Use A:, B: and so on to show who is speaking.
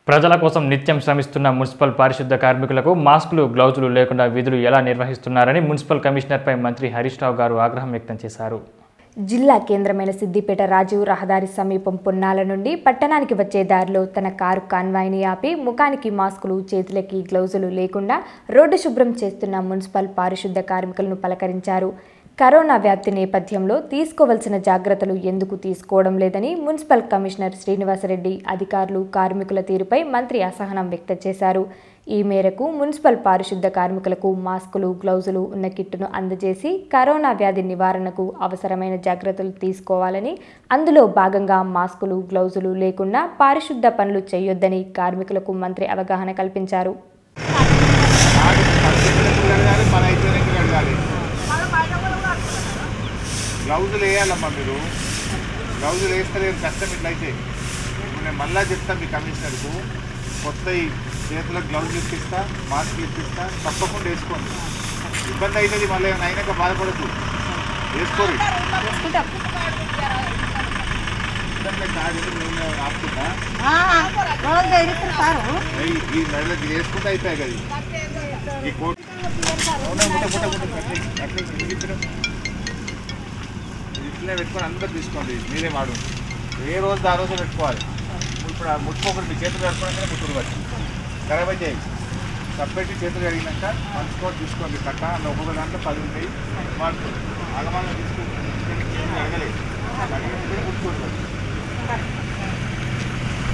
A: ప్రజల కోసం నిత్యం శ్రమిస్తున్న మున్సిపల్ పారిశుద్ధ కార్మికులకు మాస్కులు గ్లౌజులు లేకుండా విధులు ఎలా నిర్వహిస్తున్నారని మున్సిపల్ కమిషనర్పై మంత్రి హరీష్ రావు గారు ఆగ్రహం వ్యక్తం చేశారు
B: జిల్లా కేంద్రమైన సిద్దిపేట రాజీవ్ రహదారి సమీపం పొన్నాల నుండి పట్టణానికి వచ్చే దారిలో తన కారు కాన్వాయ్ని ఆపి ముఖానికి మాస్కులు చేతులకి గ్లౌజులు లేకుండా రోడ్డు శుభ్రం చేస్తున్న మున్సిపల్ పారిశుద్ధ కార్మికులను పలకరించారు కరోనా వ్యాప్తి నేపథ్యంలో తీసుకోవలసిన జాగ్రత్తలు ఎందుకు తీసుకోవడం లేదని మున్సిపల్ కమిషనర్ శ్రీనివాసరెడ్డి అధికారులు కార్మికుల తీరుపై మంత్రి అసహనం వ్యక్తం చేశారు ఈ మేరకు మున్సిపల్ పారిశుద్ధ కార్మికులకు మాస్కులు గ్లౌజులు ఉన్న కిట్టును అందజేసి కరోనా వ్యాధి నివారణకు అవసరమైన జాగ్రత్తలు తీసుకోవాలని అందులో భాగంగా మాస్కులు గ్లౌజులు లేకుండా పారిశుద్ధ పనులు చేయొద్దని కార్మికులకు మంత్రి అవగాహన కల్పించారు
C: కడగాలి మన అయితేనే కడగాలి గ్లౌజులు వేయాలమ్మా మీరు గ్లౌజులు వేస్తలేరు కష్టం ఇట్లయితే ఇప్పుడు నేను మళ్ళా చెప్తాను మీ కమిషనర్కు కొత్త ఈ చేతులకు గ్లౌజులు ఇప్పిస్తా మాస్క్ ఇప్పిస్తా తప్పకుండా వేసుకోండి ఇబ్బంది అవుతుంది మళ్ళీ ఏమైనా అయినాక బాధపడద్దు వేసుకోరు ఇబ్బంది కాదు నేను ఆపుతుందా
D: రోజు ఎడుతుంటారు
C: ఈ- ఈ నెలలకు ఇది వేసుకుంటే అయిపోయాయి కదా ఈ కోట్ అవునా, ముట్ట, ముట్ట, ముట్ట, అట్లే, అట్లే, ఎందుకు ఇచ్చినావు? ఇది ఇట్లనే పెట్టుకొని అందరు తీసుకోండి మీరే వాడు ఏ రోజు ఆ రోజు పెట్టుకోవాలి ఇప్పుడు ఆ ముట్టుకోకుండా మీ చేతులు కడుకోవడానికి ముట్టుడు పట్టి ఖరాబ్ అయితే సపరేట్ చేతులు కడిగినాక మంచి కోట్ తీసుకోండి కట్ట అందులో ఒక్కొక్క దాంట్లో పది ఉంటాయి వాడుకోండి ఆగమానం తీసుకొని అడగలేదు ముట్టుకోండి